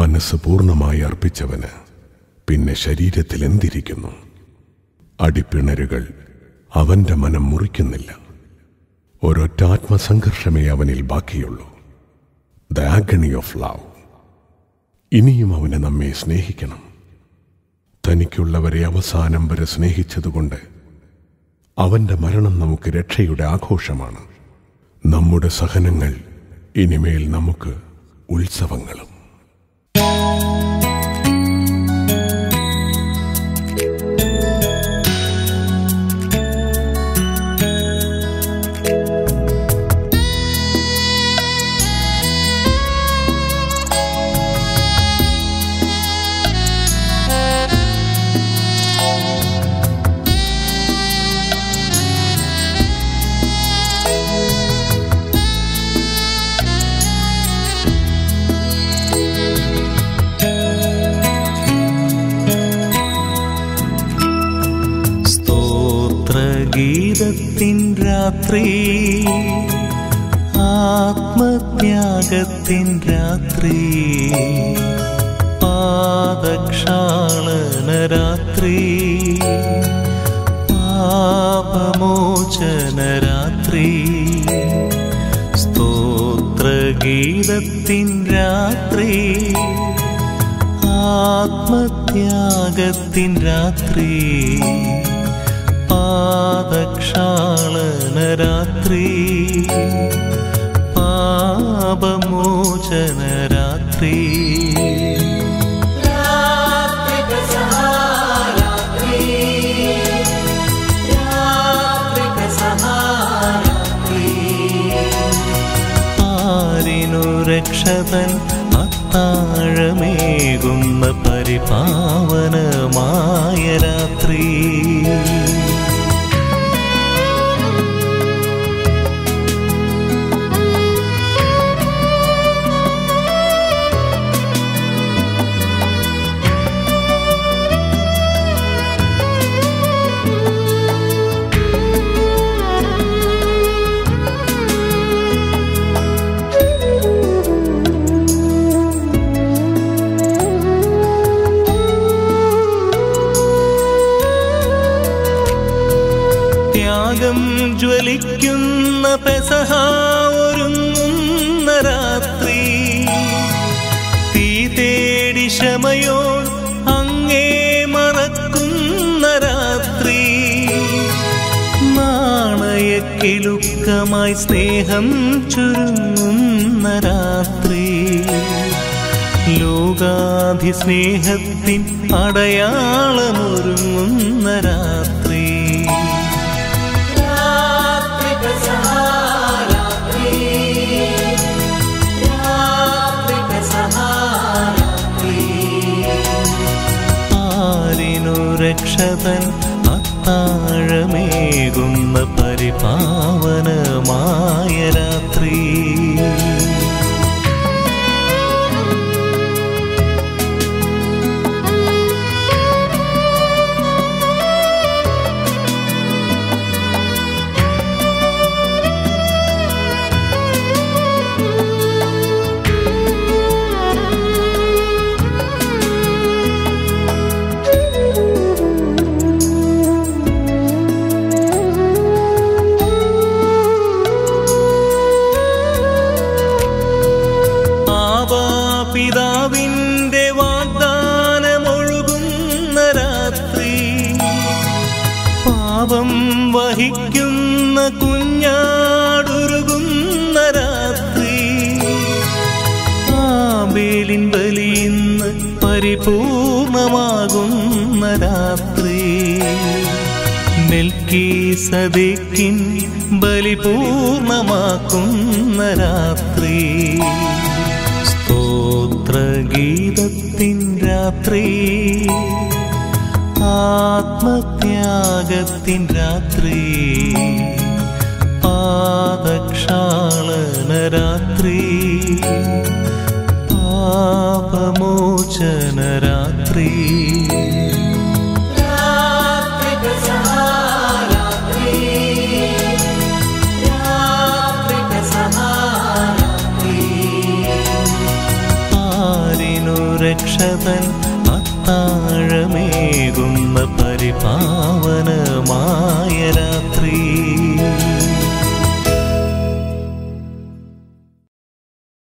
മനസ്സ് പൂർണ്ണമായി അർപ്പിച്ചവന് പിന്നെ ശരീരത്തിൽ എന്തിരിക്കുന്നു അടിപ്പിണരുകൾ അവന്റെ മനം മുറിക്കുന്നില്ല ഒരൊറ്റ ആത്മസംഘർഷമേ അവനിൽ ബാക്കിയുള്ളൂ ദ ആഗണി ഓഫ് ലവ് ഇനിയും അവന് നമ്മെ സ്നേഹിക്കണം തനിക്കുള്ളവരെ അവസാനം വരെ സ്നേഹിച്ചതുകൊണ്ട് അവന്റെ മരണം നമുക്ക് രക്ഷയുടെ ആഘോഷമാണ് നമ്മുടെ സഹനങ്ങൾ ഇനിമേൽ നമുക്ക് ഉത്സവങ്ങളും സ്തോത്രഗീതത്തിൻ രാത്രി ആത്മത്യാഗത്തിൻ രാത്രി പാദക്ഷാളന രാത്രി പാപമോചന രാത്രി സ്തോത്രഗീതത്തിൻ രാത്രി ആത്മത്യാഗത്തിൻ രാത്രി പാദക്ഷാളന രാത്രി പാപമോചന രാത്രി ആരിനു രക്ഷതൻ അത്താഴമേകുന്ന പരിപാവനമായ രാത്രി ത്യാഗം ജ്വലിക്കുന്ന പെസഹ ഒരുങ്ങുന്ന രാത്രി തീ തേടി ക്ഷമയോ അങ്ങേ മറക്കുന്ന രാത്രി നാണയക്കിലുക്കമായി സ്നേഹം ചുരുങ്ങുന്ന രാത്രി ലോകാധി സ്നേഹത്തിൻ അടയാളമൊരുങ്ങുന്ന രാത്രി ആരിനു രക്ഷതൻ അത്താഴമേകുന്ന പരിപാവനമായ രാത്രി ആവാപിതാവിന്റെ വാഗ്ദാനമൊഴുകുന്ന രാത്രി പാപം വഹിക്കുന്ന കുഞ്ഞാടുരുകുന്ന രാത്രി ആബേലിൻ ബലിയിന്ന് പരിപൂർണമാകുന്ന രാത്രി നെൽക്കീ സദിക്കിൻ ബലി പൂർണ്ണമാക്കുന്ന രാത്രി സ്തോത്രഗീതത്തിൻ രാത്രി ആത്മത്യാഗത്തിൻ രാത്രി പാദക്ഷാളന രാത്രി പാപമോചന രാത്രി ആരിനു രക്ഷതൻ അത്താഴമേകുന്ന പരിപാവന